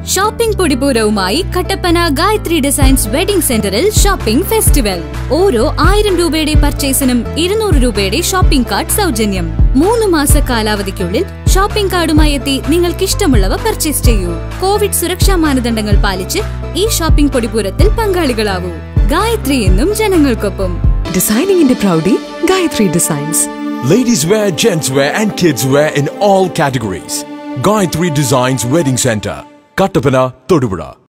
Shopping പൊടിപൂരവുമായി Kattappana Gayathri designs wedding സെന്ററിൽ shopping festival ഓരോ ആയിരം രൂപയുടെ പർച്ചേസിനും ഇരുന്നൂറ് രൂപയുടെ ഷോപ്പിംഗ് കാർഡ് സൗജന്യം മൂന്ന് മാസ കാലാവധിക്കുള്ളിൽ ഷോപ്പിംഗ് കാർഡുമായി എത്തി നിങ്ങൾക്ക് ഇഷ്ടമുള്ളവ പർച്ചേസ് ചെയ്യൂ കോവിഡ് സുരക്ഷാ മാനദണ്ഡങ്ങൾ പാലിച്ച് ഈ ഷോപ്പിംഗ് പൊടിപൂരത്തിൽ പങ്കാളികളാവൂ ഗായത്രി എന്നും ജനങ്ങൾക്കൊപ്പം ഡിസൈനിങ്ങിന്റെ പ്രൗഢി Gayathri designs Ladies wear, gents wear, and kids wear in all categories. Gayatri Designs Wedding Center, Kattapana, Todupura.